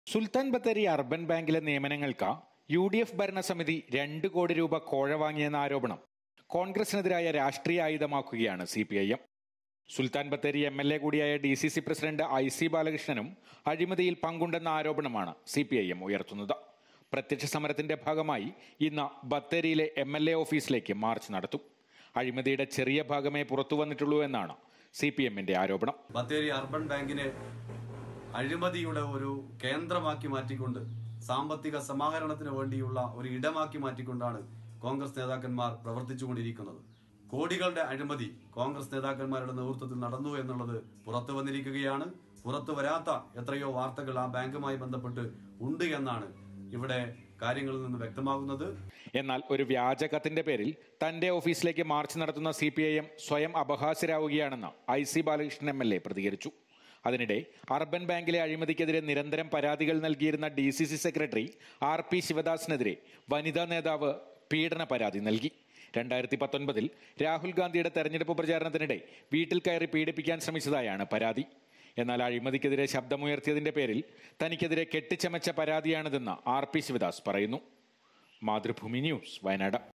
സുൽത്താൻ Bathery urban ബാങ്കിലെ നിയമനങ്ങൾക്ക് U D F ഭരണസമിതി രണ്ട് കോടി രൂപ കോഴ വാങ്ങിയെന്ന ആരോപണം കോൺഗ്രസിനെതിരായ രാഷ്ട്രീയ ആയുധമാക്കുകയാണ് C P I M Sultan Bathery M L A കൂടിയായ D C C president I C ബാലകൃഷ്ണനും അഴിമതിയിൽ പങ്കുണ്ടെന്ന ആരോപണമാണ് സി പി ഐ എം ഉയർത്തുന്നത് പ്രത്യക്ഷ സമരത്തിന്റെ ഭാഗമായി ഇന്ന് ബത്തേരിയിലെ എം എൽ എ ഓഫീസിലേക്ക് മാർച്ച് നടത്തും അഴിമതിയുടെ ചെറിയ ഭാഗമേ പുറത്തു വന്നിട്ടുള്ളൂ എന്നാണ് സി പി എമ്മിന്റെ ആരോപണം ബത്തേരി അർബൻ ബാങ്കിനെ അഴിമതിയുടെ ഒരു കേന്ദ്രമാക്കി മാറ്റിക്കൊണ്ട് സാമ്പത്തിക സമാഹരണത്തിന് വേണ്ടിയുള്ള ഒരു ഇടമാക്കി മാറ്റിക്കൊണ്ടാണ് കോൺഗ്രസ് നേതാക്കന്മാർ പ്രവർത്തിച്ചുകൊണ്ടിരിക്കുന്നത് കോടികളുടെ അഴിമതി കോൺഗ്രസ് നേതാക്കന്മാരുടെ നേതൃത്വത്തിൽ നടന്നു എന്നുള്ളത് പുറത്തു വന്നിരിക്കുകയാണ് പുറത്തു വരാത്ത എത്രയോ വാർത്തകൾ ആ ബാങ്കുമായി ബന്ധപ്പെട്ട് ഉണ്ട് എന്നാണ് ഇവിടെ കാര്യങ്ങളിൽ നിന്ന് വ്യക്തമാകുന്നത് എന്നാൽ ഒരു വ്യാജ കത്തിന്റെ പേരിൽ തന്റെ ഓഫീസിലേക്ക് മാർച്ച് നടത്തുന്ന സി പി ഐ എം സ്വയം അപഹാസ്യരാവുകയാണെന്ന് I C Balakrishnan M L A പ്രതികരിച്ചു അതിനിടെ അർബൻ ബാങ്കിലെ അഴിമതിക്കെതിരെ നിരന്തരം പരാതികൾ നൽകിയിരുന്ന D C C secretary R P ശിവദാസിനെതിരെ വനിതാ നേതാവ് പീഡന പരാതി നൽകി രണ്ടായിരത്തി പത്തൊൻപതിൽ രാഹുൽ ഗാന്ധിയുടെ തെരഞ്ഞെടുപ്പ് പ്രചാരണത്തിനിടെ വീട്ടിൽ കയറി പീഡിപ്പിക്കാൻ ശ്രമിച്ചതായാണ് പരാതി എന്നാൽ അഴിമതിക്കെതിരെ ശബ്ദമുയർത്തിയതിന്റെ പേരിൽ തനിക്കെതിരെ കെട്ടിച്ചമച്ച പരാതിയാണിതെന്ന് ആർ പി ശിവദാസ് പറയുന്നു മാതൃഭൂമി ന്യൂസ് വയനാട്